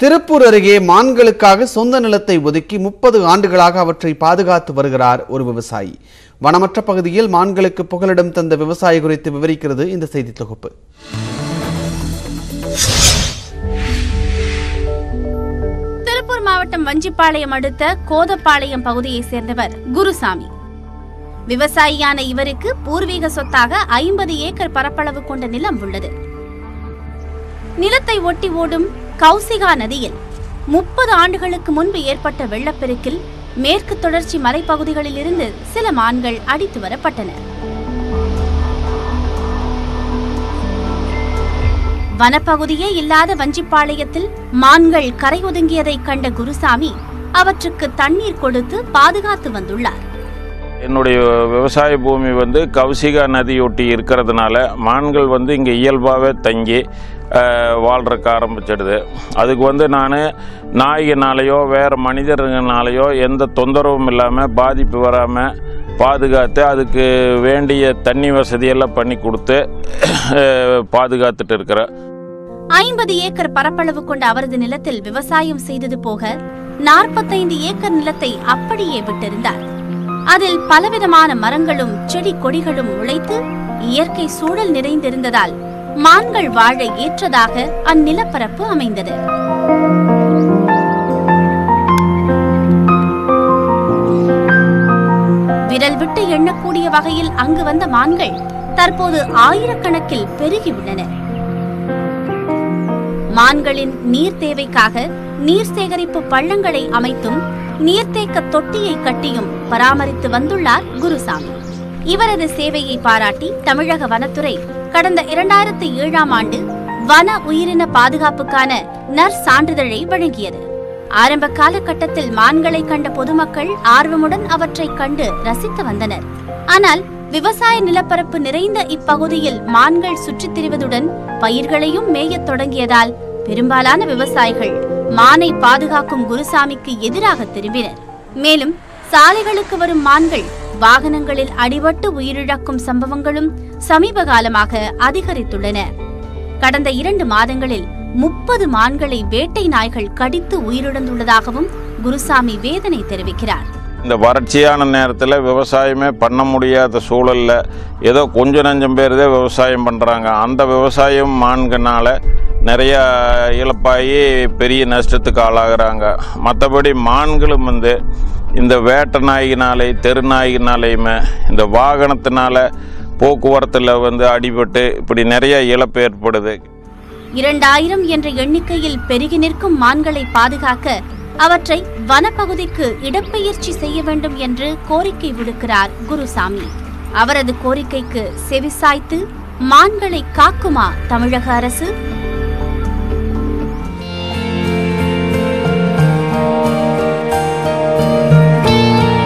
திருப்பூர் அருகே மான்களுக்காக சொந்த நிலத்தை ஒதுக்கி முப்பது ஆண்டுகளாக அவற்றை பாதுகாத்து வருகிறார் ஒரு விவசாயி வனமற்ற பகுதியில் மான்களுக்கு புகலிடம் தந்த விவசாயி குறித்து விவரிக்கிறது இந்த செய்தி தொகுப்பு திருப்பூர் மாவட்டம் வஞ்சிப்பாளையம் அடுத்த கோதப்பாளையம் பகுதியைச் சேர்ந்தவர் குருசாமி விவசாயியான இவருக்கு பூர்வீக சொத்தாக ஐம்பது ஏக்கர் பரப்பளவு கொண்ட நிலம் உள்ளது நிலத்தை ஒட்டி ஓடும் கௌசிகா நதியில் முப்பது ஆண்டுகளுக்கு முன்பு ஏற்பட்ட வெள்ளப்பெருக்கில் மேற்கு தொடர்ச்சி மலைப்பகுதிகளில் இருந்து சில மான்கள் அடித்து வரப்பட்டன வனப்பகுதியே இல்லாத வஞ்சிப்பாளையத்தில் மான்கள் கரை ஒதுங்கியதை கண்ட குருசாமி அவற்றுக்கு தண்ணீர் கொடுத்து பாதுகாத்து வந்துள்ளார் என்னுடைய விவசாய பூமி வந்து கௌசிகா நதியொட்டி இருக்கிறதுனால மான்கள் வந்து இங்கே இயல்பாகவே தங்கி அஹ், வாழ்றதுக்கு ஆரம்பிச்சிடுது அதுக்கு வந்து நான் நாய்கனாலேயோ வேறு மனிதர்களாலேயோ எந்த தொந்தரவும் இல்லாமல் பாதிப்பு வராமல் பாதுகாத்து அதுக்கு வேண்டிய தண்ணி வசதியெல்லாம் பண்ணி கொடுத்து அஹ், பாதுகாத்துட்டு இருக்கிறேன் ஐம்பது ஏக்கர் பரப்பளவு கொண்ட அவரது நிலத்தில் விவசாயம் செய்தது போக நாற்பத்தைந்து ஏக்கர் நிலத்தை அப்படியே விட்டிருந்தார் அதில் பலவிதமான மரங்களும் செடி கொடிகளும் முளைத்து இயற்கை சூழல் நிறைந்திருந்ததால் மான்கள் வாழ ஏற்றதாக அந்நிலப்பரப்பு அமைந்தது விரல் விட்டு எண்ணக்கூடிய வகையில் அங்கு வந்த மான்கள் தற்போது ஆயிரக்கணக்கில் பெருகியுள்ளன மான்களின் நீர் தேவைக்காக நீர் சேகரிப்பு பள்ளங்களை அமைத்தும் நீர்த்தேக்க தொட்டியை கட்டியும் பராமரித்து வந்துள்ளார் குருசாமி இவரது சேவையை பாராட்டி தமிழக வனத்துறை கடந்த இரண்டாயிரத்தி ஏழாம் ஆண்டு வன உயிரின பாதுகாப்புக்கான நர் சான்றிதழை வழங்கியது ஆரம்ப காலகட்டத்தில் மான்களை கண்ட பொதுமக்கள் ஆர்வமுடன் அவற்றை கண்டு ரசித்து வந்தனர் ஆனால் விவசாய நிலப்பரப்பு நிறைந்த இப்பகுதியில் மான்கள் சுற்றித் திரிவதுடன் பயிர்களையும் மேயத் தொடங்கியதால் பெரும்பாலான விவசாயிகள் மானை பாதுகாக்கும் குருசாமிக்கு எதிராக திரும்பினர் மேலும் சாலைகளுக்கு வரும் மான்கள் வாகனங்களில் அடிபட்டு உயிரிழக்கும் சம்பவங்களும் சமீப காலமாக அதிகரித்துள்ளன கடந்த இரண்டு மாதங்களில் முப்பது மான்களை வேட்டை நாய்கள் கடித்து உயிரிழந்துள்ளதாகவும் குருசாமி வேதனை தெரிவிக்கிறார் இந்த வறட்சியான நேரத்தில் விவசாயமே பண்ண முடியாத சூழலில் ஏதோ கொஞ்சம் நஞ்சம் பேர் தான் விவசாயம் பண்ணுறாங்க அந்த விவசாயம் மான்கனால நிறைய இழப்பாகி பெரிய நஷ்டத்துக்கு ஆளாகிறாங்க மற்றபடி மான்களும் வந்து இந்த வேட்டை நாய்கினாலே தெரு நாய்கினாலேயுமே இந்த வாகனத்தினால போக்குவரத்தில் வந்து அடிபட்டு இப்படி நிறைய இழப்பு ஏற்படுது இரண்டாயிரம் என்ற எண்ணிக்கையில் பெருகி நிற்கும் மான்களை பாதுகாக்க அவற்றை வனப்பகுதிக்கு இடப்பெயர்ச்சி செய்ய வேண்டும் என்று கோரிக்கை விடுக்கிறார் குருசாமி அவரது கோரிக்கைக்கு செவிசாய்த்து மான்களை காக்குமா தமிழக அரசு